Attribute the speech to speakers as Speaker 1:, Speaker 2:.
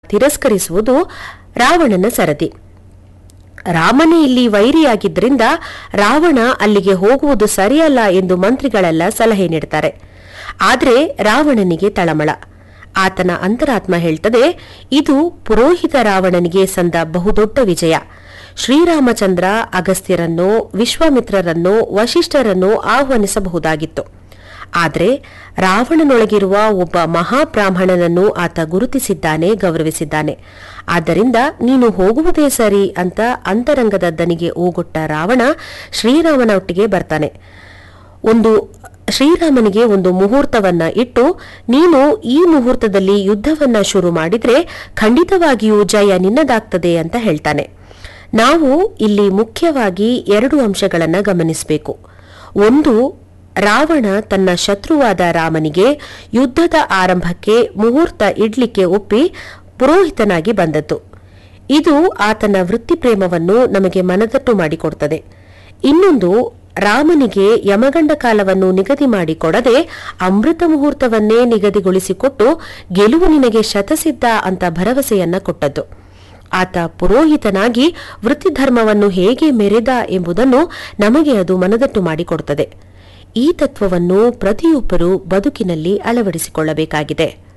Speaker 1: ತಿರಸ್ಕರಿಸುವುದು ರಾವಣನ ಸರದಿ ರಾಮನೇ ಇಲ್ಲಿ ವೈರಿಯಾಗಿದ್ದರಿಂದ ರಾವಣ ಅಲ್ಲಿಗೆ ಹೋಗುವುದು ಸರಿಯಲ್ಲ ಎಂದು ಮಂತ್ರಿಗಳೆಲ್ಲ ಸಲಹೆ ನೀಡುತ್ತಾರೆ ಆದರೆ ರಾವಣನಿಗೆ ತಳಮಳ ಆತನ ಅಂತರಾತ್ಮ ಹೇಳ್ತದೆ ಇದು ಪುರೋಹಿತ ರಾವಣನಿಗೆ ಸಂದ ಬಹುದೊಡ್ಡ ವಿಜಯ ಶ್ರೀರಾಮಚಂದ್ರ ಅಗಸ್ತ್ಯರನ್ನೋ ವಿಶ್ವಾಮಿತ್ರರನ್ನೋ ವಶಿಷ್ಠರನ್ನೋ ಆಹ್ವಾನಿಸಬಹುದಾಗಿತ್ತು ಆದರೆ ರಾವಣನೊಳಗಿರುವ ಒಬ್ಬ ಮಹಾಬ್ರಾಹ್ಮಣನನ್ನು ಆತ ಗುರುತಿಸಿದ್ದಾನೆ ಗೌರವಿಸಿದ್ದಾನೆ ಆದ್ದರಿಂದ ನೀನು ಹೋಗುವುದೇ ಸರಿ ಅಂತ ಅಂತರಂಗದ ದನಿಗೆ ಓಗೊಟ್ಟ ರಾವಣ ಶ್ರೀರಾಮನೊಟ್ಟಿಗೆ ಬರ್ತಾನೆ ಒಂದು ಶ್ರೀರಾಮನಿಗೆ ಒಂದು ಮುಹೂರ್ತವನ್ನ ಇಟ್ಟು ನೀನು ಈ ಮುಹೂರ್ತದಲ್ಲಿ ಯುದ್ಧವನ್ನ ಶುರು ಮಾಡಿದ್ರೆ ಖಂಡಿತವಾಗಿಯೂ ಜಯ ನಿನ್ನದಾಗ್ತದೆ ಅಂತ ಹೇಳ್ತಾನೆ ನಾವು ಇಲ್ಲಿ ಮುಖ್ಯವಾಗಿ ಎರಡು ಅಂಶಗಳನ್ನ ಗಮನಿಸಬೇಕು ಒಂದು ರಾವಣ ತನ್ನ ಶತ್ರುವಾದ ರಾಮನಿಗೆ ಯುದ್ಧದ ಆರಂಭಕ್ಕೆ ಮುಹೂರ್ತ ಇಡ್ಲಿಕ್ಕೆ ಒಪ್ಪಿ ಪುರೋಹಿತನಾಗಿ ಬಂದದ್ದು ಇದು ಆತನ ವೃತ್ತಿ ಪ್ರೇಮವನ್ನು ನಮಗೆ ಮನದಟ್ಟು ಮಾಡಿಕೊಡ್ತದೆ ಇನ್ನೊಂದು ರಾಮನಿಗೆ ಯಮಗಂಡ ಕಾಲವನ್ನು ನಿಗದಿ ಮಾಡಿಕೊಡದೆ ಅಮೃತ ಮುಹೂರ್ತವನ್ನೇ ನಿಗದಿಗೊಳಿಸಿಕೊಟ್ಟು ಗೆಲುವು ನಿನಗೆ ಶತಸಿದ್ಧ ಅಂತ ಭರವಸೆಯನ್ನ ಕೊಟ್ಟದ್ದು ಆತ ಪುರೋಹಿತನಾಗಿ ವೃತ್ತಿಧರ್ಮವನ್ನು ಹೇಗೆ ಮೆರೆದ ಎಂಬುದನ್ನು ನಮಗೆ ಅದು ಮನದಟ್ಟು ಮಾಡಿಕೊಡುತ್ತದೆ ಈ ತತ್ವವನ್ನು ಪ್ರತಿಯೊಬ್ಬರೂ ಬದುಕಿನಲ್ಲಿ ಅಳವಡಿಸಿಕೊಳ್ಳಬೇಕಾಗಿದೆ